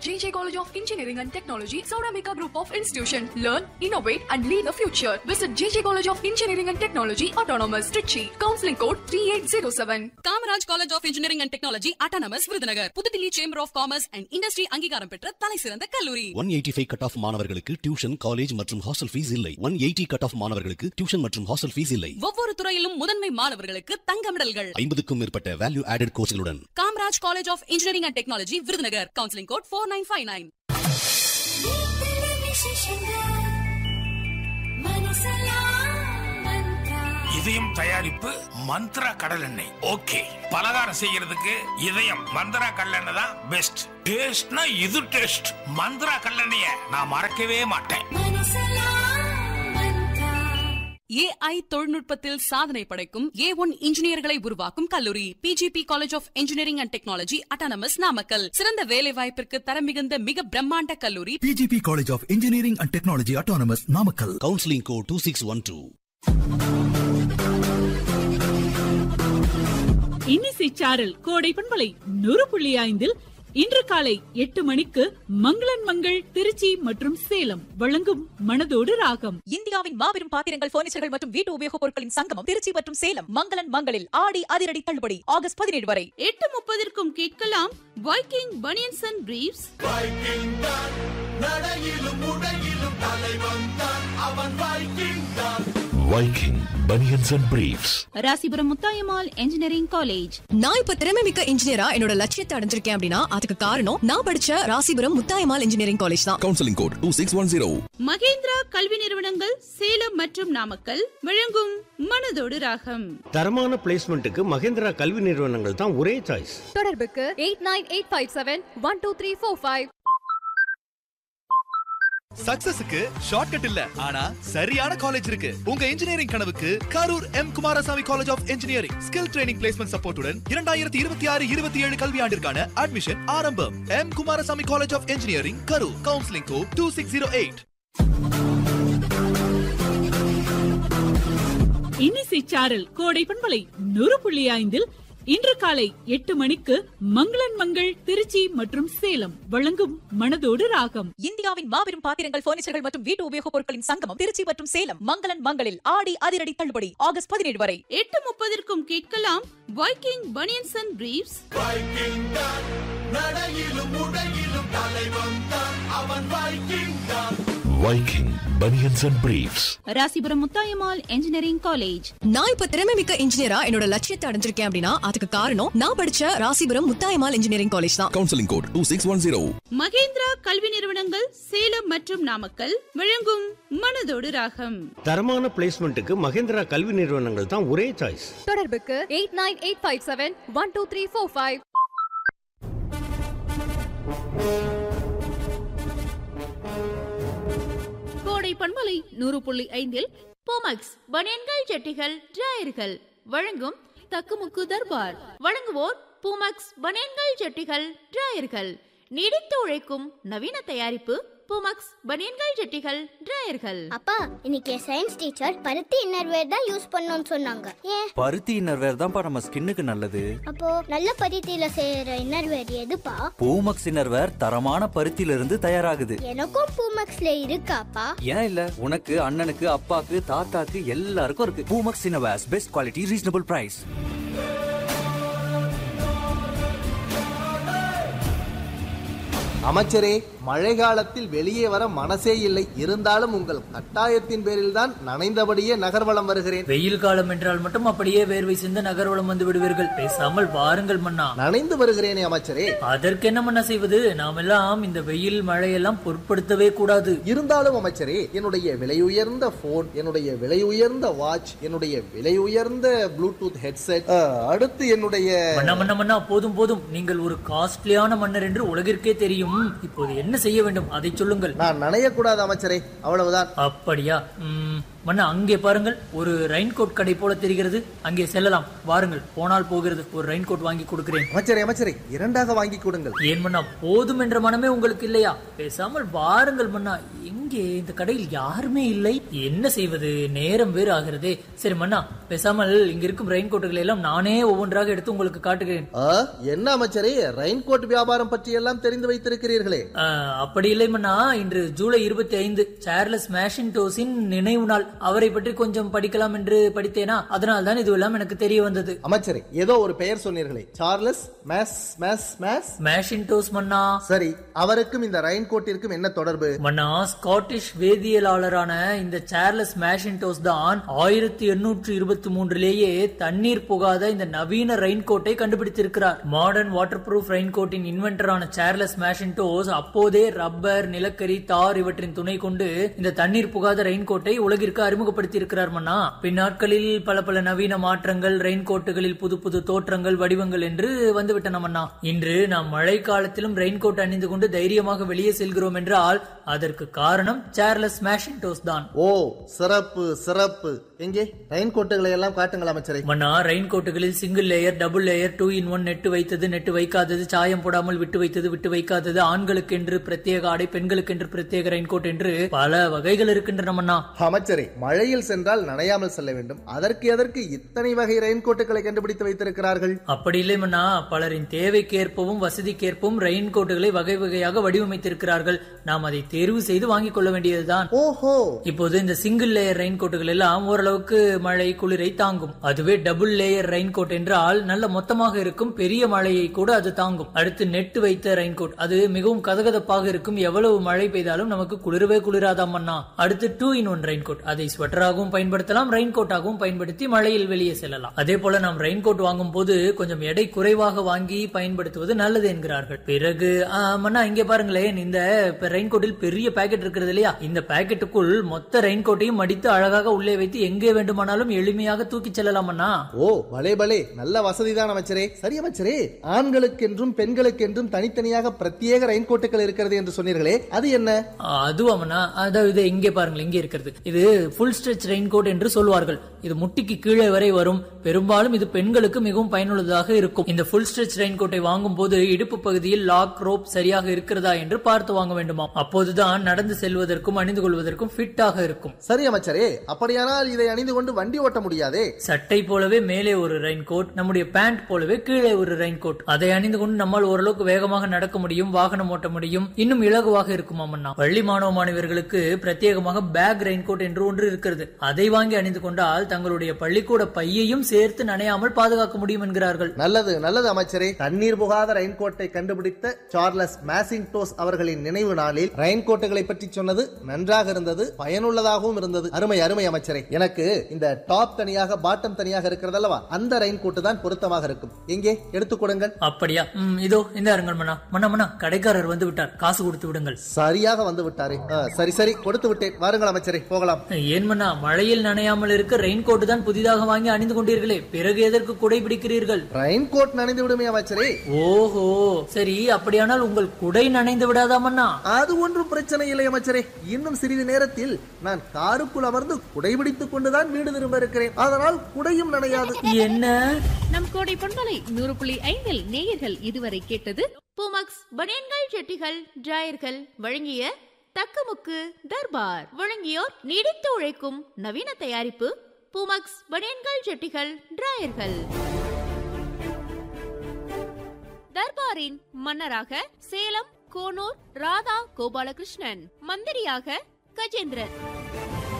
JJ College of Engineering and Technology, Sauramika Group of Institution. Learn, innovate, and lead the future. Visit JJ College of Engineering and Technology, Autonomous, Trichy. Counseling code 3807. Kamaraj college of engineering and technology autonomous Virudhunagar புதுதில்லி chamber of commerce and industry அங்கீகாரம் பெற்ற தலை சிறந்த கல்லூரி one eighty five cut off மாணவர்களுக்கு tuition college மற்றும் hostel fees இல்லை one eighty cut off மாணவர்களுக்கு டியூஷன் மற்றும் ஹாஸ்டல் ஃபீஸ் இல்லை ஒவ்வொரு துறையிலும் முதன்மை மாணவர்களுக்கு தங்க மெடல்கள் ஐம்பதுக்கும் மேற்பட்ட வேல்யூ ஆடட் கோர்ஸ்களுடன் Kamaraj college of engineering and technology Virudhunagar counselling code four nine five nine இதயம் தயாரிப்பு மந்த்ரா கடல் எண்ணெய் ஓகே பலகாரம் செய்யறதுக்கு இதயம் மந்த்ரா கடலெண்ணெய் தான் பெஸ்ட் டேஸ்ட்னா இது டேஸ்ட் மந்த்ரா கடலெண்ணெய நான் மறக்கவே மாட்டேன் ஏஐ தொழில்நுட்பத்தில் சாதனை படைக்கும் ஏ ஒன் இன்ஜினியர்களை உருவாக்கும் கல்லூரி PGP college of engineering and technology autonomous Namakkal சிறந்த வேலை வாய்ப்பிற்கு தரம் மிகுந்த மிக பிரம்மாண்ட கல்லூரி PGP College of Engineering and Technology Autonomous Namakkal. Counselling code two six one two இன்னிசை சாரல் கோடை பண்பலை நூறு புள்ளி ஐந்தில் இன்று காலை எட்டு மணிக்கு மங்களன் மங்கள் திருச்சி மற்றும் சேலம் வழங்கும் மனதோடு ராகம் இந்தியாவின் மாபெரும் பாத்திரங்கள் பர்னிச்சர்கள் மற்றும் வீட்டு உபயோகப் பொருட்களின் சங்கமம் திருச்சி மற்றும் சேலம் மங்களன் மங்களில் ஆடி அதிரடி தள்ளுபடி ஆகஸ்ட் பதினேழு வரை எட்டு முப்பதற்கும் கேட்கலாம் Viking banians and briefs Viking Bunions and Briefs. Rasipuram Muthayammal engineering college நான் இப்ப திறமை மிக்க இன்ஜினியரா என்னோட லட்சியத்தை அடைஞ்சிருக்கேன் அப்படின்னா அதுக்கு காரணம் நான் படிச்ச ராசிபுரம் முத்தாயம்மாள் இன்ஜினியரிங் காலேஜ் தான் Counseling code 2610. மகேந்திரா கல்வி நிறுவனங்கள் சேலம் மற்றும் நாமக்கல் வழங்கும் மனதோடு ராகம் தரமான பிளேஸ்மெண்ட்டுக்கு மகேந்திரா கல்வி நிறுவனங்கள் தான் ஒரே சாய்ஸ் தொடர்புக்கு eight nine eight five seven one two three four five சக்சஸுக்கு ஷார்ட்கட் இல்ல ஆனா சரியான காலேஜ் இருக்கு உங்க இன்ஜினியரிங் கனவுக்கு Karur M Kumarasamy college of engineering skill training placement சப்போர்ட்டுடன் இரண்டாயிரத்தி இருபத்தி ஆறு இருபத்தி ஏழு கல்வியாண்டிற்கான அட்மிஷன் ஆரம்பம் M Kumarasamy college of engineering Karur counselling code two six zero eight இன்னிசை சாரல் கோடை பண்பலை நூறு புள்ளி ஐந்தில் இன்று காலை எட்டு மணிக்கு மங்களன் மங்கள் திருச்சி மற்றும் சேலம் வழங்கும் மனதோடு ராகம் இந்தியாவின் மாபெரும் பாத்திரங்கள் பர்னிச்சர்கள் மற்றும் வீட்டு உபயோகப் பொருட்களின் சங்கமம் திருச்சி மற்றும் சேலம் மங்களன் மங்களில் ஆடி அதிரடி தள்ளுபடி ஆகஸ்ட் பதினேழு வரை எட்டு முப்பதற்கும் கேட்கலாம் Viking banians and briefs Viking Bunions and Briefs. Rasipuram Muthayammal engineering college நான் இப்ப திறமை மிக்க இன்ஜினியரா என்னோட லட்சியத்தை அடைஞ்சிருக்கேன் அப்படின்னா அதுக்கு காரணம் நான் படிச்ச ராசிபுரம் முத்தாயம்மாள் இன்ஜினியரிங் காலேஜ் தான் counselling code two six one zero Mahendra கல்வி நிறுவனங்கள் சேலம் மற்றும் நாமக்கல் வழங்கும் மனதோடு ராகம் தரமான பிளேஸ்மெண்ட்டுக்கு மகேந்திரா கல்வி நிறுவனங்கள் தான் ஒரே சாய்ஸ் தொடர்புக்கு eight nine eight five seven one two three four five Kodai பண்பலை நூறு புள்ளி ஐந்தில் போமக்ஸ் பனியன்கள் ஜட்டிகள் டிராயர்கள் வழங்கும் தக்குமுக்கு தர்பார் வழங்குவோர் பூமக்ஸ் பனியன்கள் ஜட்டிகள் டிராயர்கள் நீடித்து உழைக்கும் நவீன தயாரிப்பு பூமக்ஸ் பனியன்கள் ஜட்டிகள் டிராயர்கள் அப்பா இன்னைக்கு சயின்ஸ் டீச்சர் பருத்தி இன்னர்வேர் தான் யூஸ் பண்ணணும்னு சொன்னாங்க ஏன் பருத்தி இன்னர்வேர் தான்ப்பா நம்ம ஸ்கின்னுக்கு நல்லது அப்போ நல்ல பருத்தியில செய்யற இன்னர்வேர் எதுப்பா பூமக்ஸ் இன்னர்வேர் தரமான பருத்தியில இருந்து தயாராகுது எனக்கும் பூமக்ஸ்ல இருக்காப்பா ஏன் இல்ல உனக்கு அண்ணனுக்கு அப்பாக்கு தாத்தாக்கு எல்லாருக்கும் இருக்கு Poomex innerwears best quality reasonable price அமைச்சரே மழை காலத்தில் வெளியே வர மனசே இல்லை இருந்தாலும் உங்கள் கட்டாயத்தின் பேரில் தான் நனைந்தபடியே நகர்வலம் வருகிறேன் வெயில் காலம் என்றால் மட்டும் அப்படியே வேர்வை சிந்த நகர்வலம் வந்து விடுவீர்கள் பேசாமல் வாருங்கள் மன்னா நனைந்து வருகிறேனே அமைச்சரே அதற்கு என்ன மன்னா செய்வது நாம் எல்லாம் இந்த வெயில் மழையெல்லாம் பொருட்படுத்தவே கூடாது இருந்தாலும் அமைச்சரே என்னுடைய விலை உயர்ந்த போன் என்னுடைய விலை உயர்ந்த வாட்ச் என்னுடைய விலை உயர்ந்த ப்ளூடூத் ஹெட்செட் அடுத்து என்னுடைய மன்னா மன்னா மன்னா போதும் போதும் நீங்கள் ஒரு காஸ்ட்லியான மன்னர் என்று உலகிற்கே தெரியும் இப்போது என்ன செய்ய வேண்டும் அதை சொல்லுங்கள் நான் நனையக்கூடாது அமைச்சரே அவ்வளவுதான் அப்படியா ம், மன்னா அங்கே பாருங்கள் ஒரு ரெயின்கோட் கடை போல தெரிகிறது அங்கே செல்லலாம் வாருங்கள் போனால் போகிறது ஒரு ரெயின்கோட் வாங்கி கொடுக்கிறேன் அமைச்சரே அமைச்சரே இரண்டாக வாங்கி கொடுங்கள் ஏன் மன்னா போதும் என்ற மனமே உங்களுக்கு இல்லையா பேசாமல் வாருங்கள் மன்னா எங்கே இங்கே இந்த கடையில் யாருமே இல்லை என்ன செய்வது நேரம் வேறு ஆகிறதே சரி மன்னா பேசாமல் இங்க இருக்கும் ரெயின் கோட்டுகளை எல்லாம் நானே ஒவ்வொன்றாக எடுத்து உங்களுக்கு காட்டுகிறேன் ஆ, என்ன அமைச்சரே ரெயின்கோட் வியாபாரம் பற்றி எல்லாம் தெரிந்து வைத்திருக்கிறீர்களே ஆ, அப்படி இல்லை மன்னா இன்று ஜூலை இருபத்தி ஐந்து சார்லஸ் மேஷின் டோஸின் நினைவு நாள் அவரை பற்றி கொஞ்சம் படிக்கலாம் என்று படித்தேனா அதனால் தான் இதுவெல்லாம் எனக்கு தெரிய வந்தது அமைச்சரே ஏதோ ஒரு பெயர் சொன்னீர்களே Charles mac mac mac Macintosh மன்னா சரி அவருக்கும் இந்த ரெயின்கோட்டிற்கும் என்ன தொடர்பு மன்னா ஸ்காட்டிஷ் வேதியியலாளரான இந்த சார்லஸ் மேஷின்டோஸ் தான் ஆயிரத்தி எண்ணூற்று இருபத்தி மூன்றிலேயே தண்ணீர் புகாத இந்த நவீன ரெயின்கோட்டை கண்டுபிடித்திருக்கிறார் மாடர்ன் வாட்டர் ப்ரூஃப் ரெயின்கோட்டின் இன்வென்டரான சார்லஸ் மேஷின்டோஸ் அப்போதே ரப்பர் நிலக்கரி தார் இவற்றின் துணை கொண்டு இந்த தண்ணீர் புகாத ரெயின்கோட்டை உலகிற்கு அறிமுகப்படுத்தி இருக்கிறார் மன்னா பின்னாட்களில் பல பல நவீன மாற்றங்கள் ரெயின்கோட்டுகளில் புது புது தோற்றங்கள் வடிவங்கள் என்று வந்துவிட்டன மன்னா இன்று நாம் மழை காலத்திலும் ரெயின்கோட் அணிந்து கொண்டு தைரியமாக வெளியே செல்கிறோம் என்றால் அதற்கு காரணம் சார்லஸ் மேஷின்டோஸ் தான் ஓ சிறப்பு சிறப்பு எங்கே ரெயின்கோட்டுகளை எல்லாம் காட்டுங்கள் அமைச்சரே மன்னா ரெயின் கோட்டுகளில் single layer double layer two in one net வைத்தது நெட்டு வைக்காதது சாயம் போடாமல் விட்டு வைத்தது விட்டு வைக்காதது ஆண்களுக்கென்று பிரத்யேக ஆடை பெண்களுக்கென்று பிரத்யேக ரெயின் கோட் என்று பல வகைகள் இருக்கின்றன மன்னா அமைச்சரே மழையில் சென்றால் நனையாமல் செல்ல வேண்டும் அதற்கு எதற்கு இத்தனை வகை ரெயின்கோட்டுகளை கண்டுபிடித்து வைத்திருக்கிறார்கள் அப்படி இல்லை மன்னா பலரின் தேவைக்கேற்பவும் வசதிக்கேற்பவும் ரெயின் கோட்டுகளை வகை வகையாக வடிவமைத்திருக்கிறார்கள் நாம் அதை தேர்வு செய்து வாங்கிக் கொள்ள வேண்டியதுதான் ஓஹோ இப்போது இந்த சிங்கிள் லேயர் ரெயின் கோட்டுகள் எல்லாம் ஓரளவுக்கு மழை குளிரை தாங்கும் அதுவே டபுள் லேயர் ரெயின் கோட் என்றால் நல்ல மொத்தமாக இருக்கும் பெரிய மழையை கூட அது தாங்கும் அடுத்து நெட் வைத்த ரெயின் கோட் அது மிகவும் கதகதப்பாக இருக்கும் எவ்வளவு மழை பெய்தாலும் நமக்கு குளிரவே குளிராதாம் அண்ணா அடுத்து two in one rain coat அதை ஸ்வெட்டராகவும் பயன்படுத்தலாம் ரெயின் கோட்டாகவும் பயன்படுத்தி மழையில் வெளியே செல்லலாம் அதே போல நாம் ரெயின் கோட் வாங்கும் போது கொஞ்சம் எடை குறைவாக வாங்கி பயன்படுத்துவது நல்லது என்கிறார்கள் பிறகு ஆ, மன்னா இங்க பாருங்களேன் இந்த ரெயின் கோட்டில் பெரிய பாக்கெட் இருக்கிறது இல்லையா இந்த பாக்கெட்டுக்குள் மொத்த ரெயின் கோட்டையும் மடித்து அழகாக உள்ளே வைத்து எங்கே வேண்டுமானாலும் எளிமையாக தூக்கிச் செல்லலாம் அண்ணா ஓ பலே பலே நல்ல வசதிதான் அமைச்சரே சரி அமைச்சரே ஆண்களுக்கென்றும் பெண்களுக்கென்றும் தனித்தனியாக பிரத்யேக ரெயின்கோட்டுகள் இருக்கிறது என்று சொன்னீர்களே அது என்ன அதுவாமண்ணா அதாவது இங்கே பாருங்கள் இங்கே இருக்கிறது இது ஃபுல் ஸ்ட்ரெச் ரெயின் கோட் என்று சொல்வார்கள் இது முட்டிக்கு கீழே வரை வரும் பெரும்பாலும் இது பெண்களுக்கு மிகவும் பயனுள்ளதாக இருக்கும் இந்த ஃபுல் ஸ்ட்ரெச் ரெயின் கோட்டை வாங்கும் போது இடுப்பு பகுதியில் லாக் ரோப் சரியாக இருக்கிறதா என்று பார்த்து வாங்க வேண்டுமாம் அப்போதுதான் நடந்து செல்வதற்கும் அணிந்து கொள்வதற்கும் ஃபிட்டாக இருக்கும் சரி அமைச்சரே அப்படியானால் இதை அணிந்து கொண்டு வண்டி ஓட்ட முடியாதே சட்டை போலவே மேலே ஒரு ரெயின் கோட் நம்முடைய பேண்ட் போலவே கீழே ஒரு ரெயின் கோட் அதை அணிந்து கொண்டு நம்மால் ஓரளவுக்கு வேகமாக நடக்க முடியும் வாகனம் ஓட்ட முடியும் இன்னும் இலகுவாக இருக்கும் அம்மண்ணா பள்ளி மாணவ மாணவியர்களுக்கு பிரத்யேகமாக பேக் ரெயின் கோட் என்று ஒன்று இருக்கிறது அதை வாங்கி அணிந்து கொண்டால் தங்களுடைய பள்ளிக்கூட பையையும் சேர்த்து நனையாமல் பாதுகாக்க முடியும் என்கிறார்கள் நல்லது நல்லது அமைச்சரே தண்ணீர் புகாத ரெயின்கோட்டை கண்டுபிடித்த சார்லஸ் மேசிங்டோஸ் அவர்களின் நினைவு நாளில் ரெயின்கோட்டுகளை பற்றி சொன்னது நன்றாக இருந்தது பயனுள்ளதாகவும் இருந்தது அருமை அருமை அமைச்சரே எனக்கு இந்த டாப் தனியாக பாட்டம் தனியாக இருக்கிறது அல்லவா அந்த ரெயின்கோட்டு தான் பொருத்தமாக இருக்கும் எங்கே எடுத்துக் கொடுங்கள் அப்படியா ம், இதோ இந்த அருங்கள் மன்னா மன்னா மன்னா கடைக்காரர் வந்து விட்டார் காசு கொடுத்து விடுங்கள் சரியாக வந்து விட்டாரே ஆ, சரி சரி கொடுத்து விட்டேன் வாருங்கள் அமைச்சரே போகலாம் ஏன் மன்னா மழையில் நனையாமல் இருக்க ரெயின் கோட் தான் புதிதாக வாங்கி அணிந்து கொண்டீர்களே பிறகு எதற்கு குடை பிடிக்கிறீர்கள் ரெயின்கோட் நனைந்து விடுமே அமைச்சரே ஓஹோ சரி அப்படியானால் உங்கள் குடை நனைந்து விடாதாமண்ணா அது ஒன்றும் பிரச்சனை இல்லை அமைச்சரே இன்னும் சிறிது நேரத்தில் நான் காருக்குள் அமர்ந்து குடைபிடித்துக் கொண்டுதான் வீடு திரும்ப இருக்கிறேன் அதனால் குடையும் நனையாது என்ன நம் கோடை பண்பலை நூறு புள்ளி ஐந்தில் நேயர்கள் இதுவரை கேட்டது பூமக்ஸ் பனியன்கள் செட்டிகள் டிராயர்கள் வழங்கிய தக்கமுக்கு தர்பார் வழங்கியோர் நீடித்து உழைக்கும் நவீன தயாரிப்பு பூமக்ஸ் பனியன்கள் செட்டிகள் டிராயர்கள் தர்பாரின் மன்னராக சேலம் கோனூர் ராதா கோபாலகிருஷ்ணன் மந்திரியாக கஜேந்திரன்